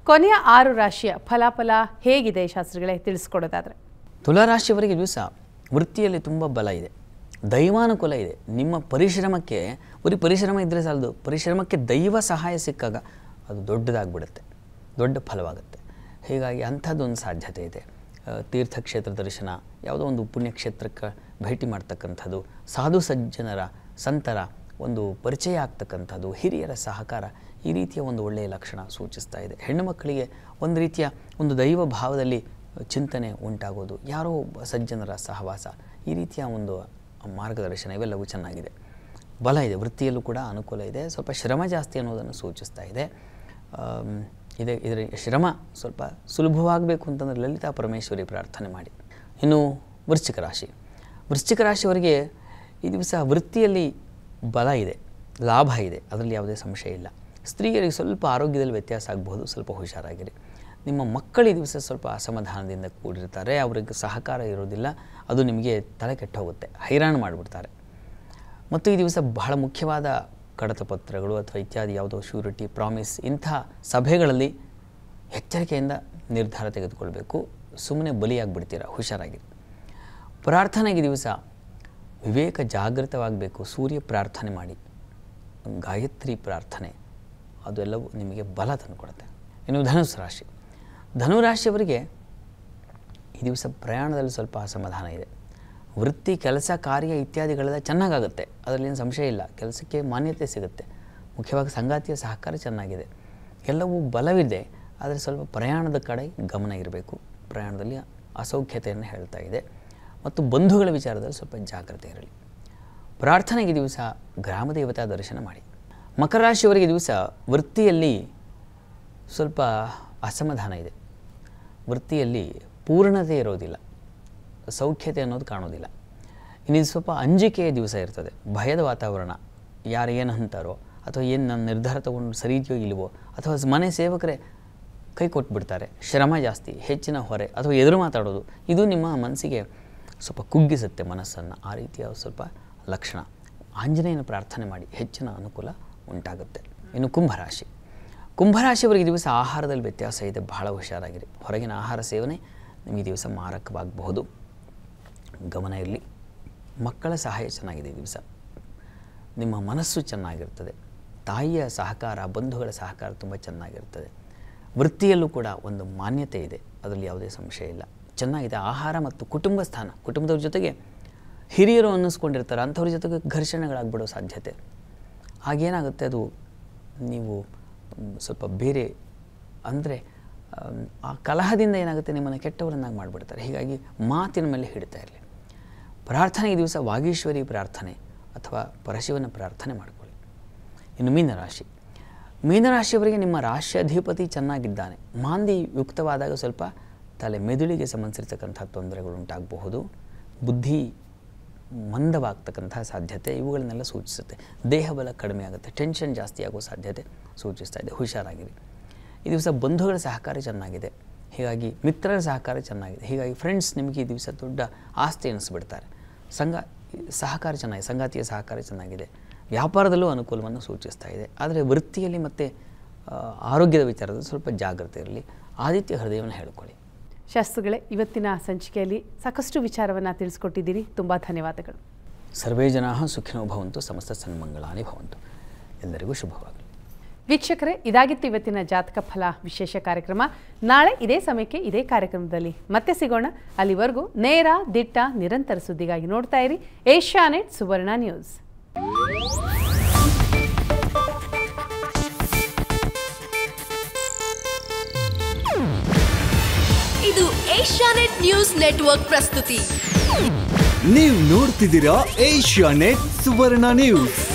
ಕೊನೆಯ ಆರು ರಾಶಿಯ ಫಲಾಫಲ ಹೇಗಿದೆ ಶಾಸ್ತ್ರಿಗಳೇ ತಿಳಿಸ್ಕೊಡೋದಾದ್ರೆ ತುಲಾರಾಶಿಯವರಿಗೆ ದಿವಸ ವೃತ್ತಿಯಲ್ಲಿ ತುಂಬ ಬಲ ಇದೆ ದೈವಾನುಕೂಲ ಇದೆ ನಿಮ್ಮ ಪರಿಶ್ರಮಕ್ಕೆ ಬರೀ ಪರಿಶ್ರಮ ಇದ್ದರೆ ಸಾಲದು ಪರಿಶ್ರಮಕ್ಕೆ ದೈವ ಸಹಾಯ ಸಿಕ್ಕಾಗ ಅದು ದೊಡ್ಡದಾಗ್ಬಿಡುತ್ತೆ ದೊಡ್ಡ ಫಲವಾಗುತ್ತೆ ಹೀಗಾಗಿ ಅಂಥದ್ದೊಂದು ಸಾಧ್ಯತೆ ಇದೆ ಆ, ತೀರ್ಥಕ್ಷೇತ್ರ ದರ್ಶನ ಯಾವುದೋ ಒಂದು ಪುಣ್ಯಕ್ಷೇತ್ರಕ್ಕೆ ಭೇಟಿ ಮಾಡ್ತಕ್ಕಂಥದ್ದು ಸಾಧು ಸಜ್ಜನರ ಸಂತರ ಒಂದು ಪರಿಚಯ ಆಗ್ತಕ್ಕಂಥದ್ದು ಹಿರಿಯರ ಸಹಕಾರ ಈ ರೀತಿಯ ಒಂದು ಒಳ್ಳೆಯ ಲಕ್ಷಣ ಸೂಚಿಸ್ತಾ ಇದೆ ಹೆಣ್ಣು ಮಕ್ಕಳಿಗೆ ಒಂದು ರೀತಿಯ ಒಂದು ದೈವ ಭಾವದಲ್ಲಿ ಚಿಂತನೆ ಉಂಟಾಗೋದು ಯಾರೋ ಒಬ್ಬ ಸಜ್ಜನರ ಸಹವಾಸ ಈ ರೀತಿಯ ಒಂದು ಮಾರ್ಗದರ್ಶನ ಇವೆಲ್ಲವೂ ಚೆನ್ನಾಗಿದೆ ಬಲ ಇದೆ ವೃತ್ತಿಯಲ್ಲೂ ಕೂಡ ಅನುಕೂಲ ಇದೆ ಸ್ವಲ್ಪ ಶ್ರಮ ಜಾಸ್ತಿ ಅನ್ನೋದನ್ನು ಸೂಚಿಸ್ತಾ ಇದೆ ಆಮ್, ಇದೆ ಇದರ ಶ್ರಮ ಸ್ವಲ್ಪ ಸುಲಭವಾಗಬೇಕು ಅಂತಂದರೆ ಲಲಿತಾ ಪರಮೇಶ್ವರಿ ಪ್ರಾರ್ಥನೆ ಮಾಡಿ ಇನ್ನು ವೃಶ್ಚಿಕ ರಾಶಿ ವೃಶ್ಚಿಕ ರಾಶಿಯವರಿಗೆ ಈ ದಿವಸ ವೃತ್ತಿಯಲ್ಲಿ ಬಲ ಇದೆ ಲಾಭ ಇದೆ ಅದರಲ್ಲಿ ಯಾವುದೇ ಸಂಶಯ ಇಲ್ಲ ಸ್ತ್ರೀಯರಿಗೆ ಸ್ವಲ್ಪ ಆರೋಗ್ಯದಲ್ಲಿ ವ್ಯತ್ಯಾಸ ಆಗಬಹುದು ಸ್ವಲ್ಪ ಹುಷಾರಾಗಿರಿ ನಿಮ್ಮ ಮಕ್ಕಳು ಈ ದಿವಸ ಸ್ವಲ್ಪ ಅಸಮಾಧಾನದಿಂದ ಕೂಡಿರ್ತಾರೆ ಅವರಿಗೆ ಸಹಕಾರ ಇರೋದಿಲ್ಲ ಅದು ನಿಮಗೆ ತಲೆ ಕೆಟ್ಟು ಹೋಗುತ್ತೆ ಹೈರಾಣ ಮಾಡಿಬಿಡ್ತಾರೆ ಮತ್ತು ಈ ದಿವಸ ಬಹಳ ಮುಖ್ಯವಾದ ಕಡತ ಪತ್ರಗಳು ಅಥವಾ ಇತ್ಯಾದಿ ಯಾವುದೋ ಶ್ಯೂರಿಟಿ ಪ್ರಾಮಿಸ್ ಇಂಥ ಸಭೆಗಳಲ್ಲಿ ಎಚ್ಚರಿಕೆಯಿಂದ ನಿರ್ಧಾರ ತೆಗೆದುಕೊಳ್ಬೇಕು ಸುಮ್ಮನೆ ಬಲಿಯಾಗ್ಬಿಡ್ತೀರ ಹುಷಾರಾಗಿರಿ ಪ್ರಾರ್ಥನೆಗೆ ಈ ದಿವಸ ವಿವೇಕ ಜಾಗೃತವಾಗಬೇಕು ಸೂರ್ಯ ಪ್ರಾರ್ಥನೆ ಮಾಡಿ ಗಾಯತ್ರಿ ಪ್ರಾರ್ಥನೆ ಅದೆಲ್ಲವೂ ನಿಮಗೆ ಬಲ ತಂದುಕೊಡುತ್ತೆ ಇನ್ನು ಧನುಸ್ ರಾಶಿ ಧನುರಾಶಿಯವರಿಗೆ ಈ ದಿವಸ ಪ್ರಯಾಣದಲ್ಲಿ ಸ್ವಲ್ಪ ಅಸಮಾಧಾನ ಇದೆ ವೃತ್ತಿ ಕೆಲಸ ಕಾರ್ಯ ಇತ್ಯಾದಿಗಳೆಲ್ಲ ಚೆನ್ನಾಗಾಗುತ್ತೆ ಅದರಲ್ಲಿ ಏನು ಸಂಶಯ ಇಲ್ಲ ಕೆಲಸಕ್ಕೆ ಮಾನ್ಯತೆ ಸಿಗುತ್ತೆ ಮುಖ್ಯವಾಗಿ ಸಂಗಾತಿಯ ಸಹಕಾರ ಚೆನ್ನಾಗಿದೆ ಎಲ್ಲವೂ ಬಲವಿದೆ ಆದರೆ ಸ್ವಲ್ಪ ಪ್ರಯಾಣದ ಕಡೆ ಗಮನ ಇರಬೇಕು ಪ್ರಯಾಣದಲ್ಲಿ ಅಸೌಖ್ಯತೆಯನ್ನು ಹೇಳ್ತಾ ಇದೆ ಮತ್ತು ಬಂಧುಗಳ ವಿಚಾರದಲ್ಲಿ ಸ್ವಲ್ಪ ಜಾಗ್ರತೆ ಇರಲಿ ಪ್ರಾರ್ಥನೆಗೆ ಈ ದಿವಸ ಗ್ರಾಮ ದೇವತಾ ದರ್ಶನ ಮಾಡಿ ಮಕರ ರಾಶಿಯವರಿಗೆ ಈ ದಿವಸ ವೃತ್ತಿಯಲ್ಲಿ ಸ್ವಲ್ಪ ಅಸಮಾಧಾನ ಇದೆ ವೃತ್ತಿಯಲ್ಲಿ ಪೂರ್ಣತೆ ಇರೋದಿಲ್ಲ ಸೌಖ್ಯತೆ ಅನ್ನೋದು ಕಾಣೋದಿಲ್ಲ ಇನ್ನು ಇದು ಸ್ವಲ್ಪ ಅಂಜಿಕೆಯ ದಿವಸ ಇರ್ತದೆ ಭಯದ ವಾತಾವರಣ ಯಾರು ಏನು ಅಂತಾರೋ ಅಥವಾ ಏನು ನನ್ನ ನಿರ್ಧಾರ ತಗೊಂಡು ಸರಿ ಇದೆಯೋ ಇಲ್ವೋ ಅಥವಾ ಮನೆ ಸೇವಕರೇ ಕೈ ಕೊಟ್ಬಿಡ್ತಾರೆ ಶ್ರಮ ಜಾಸ್ತಿ ಹೆಚ್ಚಿನ ಹೊರೆ ಅಥವಾ ಎದುರು ಮಾತಾಡೋದು ಇದು ನಿಮ್ಮ ಮನಸ್ಸಿಗೆ ಸ್ವಲ್ಪ ಕುಗ್ಗಿಸುತ್ತೆ ಮನಸ್ಸನ್ನು ಆ ರೀತಿಯ ಸ್ವಲ್ಪ ಲಕ್ಷಣ ಆಂಜನೇಯನ ಪ್ರಾರ್ಥನೆ ಮಾಡಿ ಹೆಚ್ಚಿನ ಅನುಕೂಲ ಉಂಟಾಗುತ್ತೆ ಇನ್ನು ಕುಂಭರಾಶಿ ಕುಂಭರಾಶಿಯವರಿಗೆ ಈ ದಿವಸ ಆಹಾರದಲ್ಲಿ ವ್ಯತ್ಯಾಸ ಇದೆ ಬಹಳ ಹುಷಾರಾಗಿರಿ ಹೊರಗಿನ ಆಹಾರ ಸೇವನೆ ನಿಮಗೆ ಈ ದಿವಸ ಮಾರಕವಾಗಬಹುದು ಗಮನ ಇರಲಿ ಮಕ್ಕಳ ಸಹಾಯ ಚೆನ್ನಾಗಿದೆ ಈ ದಿವಸ ನಿಮ್ಮ ಮನಸ್ಸು ಚೆನ್ನಾಗಿರ್ತದೆ ತಾಯಿಯ ಸಹಕಾರ ಬಂಧುಗಳ ಸಹಕಾರ ತುಂಬ ಚೆನ್ನಾಗಿರ್ತದೆ ವೃತ್ತಿಯಲ್ಲೂ ಕೂಡ ಒಂದು ಮಾನ್ಯತೆ ಇದೆ ಅದರಲ್ಲಿ ಯಾವುದೇ ಸಂಶಯ ಇಲ್ಲ ಚೆನ್ನಾಗಿದೆ ಆಹಾರ ಮತ್ತು ಕುಟುಂಬ ಸ್ಥಾನ ಕುಟುಂಬದವ್ರ ಜೊತೆಗೆ ಹಿರಿಯರು ಅನ್ನಿಸ್ಕೊಂಡಿರ್ತಾರೆ ಅಂಥವ್ರ ಜೊತೆಗೆ ಘರ್ಷಣೆಗಳಾಗ್ಬಿಡೋ ಸಾಧ್ಯತೆ ಹಾಗೇನಾಗುತ್ತೆ ಅದು ನೀವು ಮ್, ಸ್ವಲ್ಪ ಬೇರೆ ಅಂದರೆ ಆ ಕಲಹದಿಂದ ಏನಾಗುತ್ತೆ ನಿಮ್ಮನ್ನು ಕೆಟ್ಟವರನ್ನಾಗಿ ಮಾಡಿಬಿಡ್ತಾರೆ ಹೀಗಾಗಿ ಮಾತಿನ ಮೇಲೆ ಹಿಡಿತಾ ಇರಲಿ ಪ್ರಾರ್ಥನೆ ಈ ದಿವಸ ವಾಗೀಶ್ವರಿ ಪ್ರಾರ್ಥನೆ ಅಥವಾ ಪರಶಿವನ ಪ್ರಾರ್ಥನೆ ಮಾಡಿಕೊಳ್ಳಿ ಇನ್ನು ಮೀನರಾಶಿ ಮೀನರಾಶಿಯವರಿಗೆ ನಿಮ್ಮ ರಾಶ್ಯಾಧಿಪತಿ ಚೆನ್ನಾಗಿದ್ದಾನೆ ಮಾಂದಿ ಯುಕ್ತವಾದಾಗ ಸ್ವಲ್ಪ ತಲೆ ಮೆದುಳಿಗೆ ಸಂಬಂಧಿಸಿರ್ತಕ್ಕಂಥ ತೊಂದರೆಗಳು ಉಂಟಾಗಬಹುದು ಬುದ್ಧಿ ಮಂದವಾಗ್ತಕ್ಕಂಥ ಸಾಧ್ಯತೆ ಇವುಗಳನ್ನೆಲ್ಲ ಸೂಚಿಸುತ್ತೆ ದೇಹಬಲ ಕಡಿಮೆ ಆಗುತ್ತೆ ಟೆನ್ಷನ್ ಜಾಸ್ತಿ ಆಗೋ ಸಾಧ್ಯತೆ ಸೂಚಿಸ್ತಾ ಇದೆ ಹುಷಾರಾಗಿರಿ ಈ ದಿವಸ ಬಂಧುಗಳ ಸಹಕಾರ ಚೆನ್ನಾಗಿದೆ ಹೀಗಾಗಿ ಮಿತ್ರರ ಸಹಕಾರ ಚೆನ್ನಾಗಿದೆ ಹೀಗಾಗಿ ಫ್ರೆಂಡ್ಸ್ ನಿಮಗೆ ಈ ದಿವಸ ದೊಡ್ಡ ಆಸ್ತಿ ಎನಿಸ್ಬಿಡ್ತಾರೆ ಸಂಘ ಸಹಕಾರ ಚೆನ್ನಾಗಿದೆ ಸಂಗಾತಿಯ ಸಹಕಾರ ಚೆನ್ನಾಗಿದೆ ವ್ಯಾಪಾರದಲ್ಲೂ ಅನುಕೂಲವನ್ನು ಸೂಚಿಸ್ತಾ ಇದೆ ಆದರೆ ವೃತ್ತಿಯಲ್ಲಿ ಮತ್ತು ಆ, ಆರೋಗ್ಯದ ವಿಚಾರದಲ್ಲಿ ಸ್ವಲ್ಪ ಜಾಗ್ರತೆ ಇರಲಿ ಆದಿತ್ಯ ಹೃದಯವನ್ನು ಹೇಳ್ಕೊಳ್ಳಿ ಶಾಸ್ತ್ರಿಗಳೇ ಇವತ್ತಿನ ಸಂಚಿಕೆಯಲ್ಲಿ ಸಾಕಷ್ಟು ವಿಚಾರವನ್ನು ತಿಳಿಸ್ಕೊಟ್ಟಿದ್ದೀರಿ ತುಂಬ ಧನ್ಯವಾದಗಳು ಸರ್ವೇ ಜನಾ ಸುಖಿನೋ ಭವಂತು ಸಮಸ್ತ ಸನ್ಮಂಗಳಾನಿ ಭವಂತು ಎಲ್ಲರಿಗೂ ಶುಭವಾಗಲಿ ವೀಕ್ಷಕರೇ ಇದಾಗಿತ್ತು ಇವತ್ತಿನ ಜಾತಕ ಫಲ ವಿಶೇಷ ಕಾರ್ಯಕ್ರಮ ನಾಳೆ ಇದೇ ಸಮಯಕ್ಕೆ ಇದೇ ಕಾರ್ಯಕ್ರಮದಲ್ಲಿ ಮತ್ತೆ ಸಿಗೋಣ ಅಲ್ಲಿವರೆಗೂ ನೇರ ದಿಟ್ಟ ನಿರಂತರ ಸುದ್ದಿಗಾಗಿ ನೋಡ್ತಾ ಇರಿ ಏಷ್ಯಾನೆಟ್ ಸುವರ್ಣ ನ್ಯೂಸ್ ಇದು ಏಷ್ಯಾನೆಟ್ ನ್ಯೂಸ್ ನೆಟ್ವರ್ಕ್ ಪ್ರಸ್ತುತಿ ನೀವು ನೋಡ್ತಿದ್ದೀರಾ ಏಷ್ಯಾ ನೆಟ್ ಸುವರ್ಣ ನ್ಯೂಸ್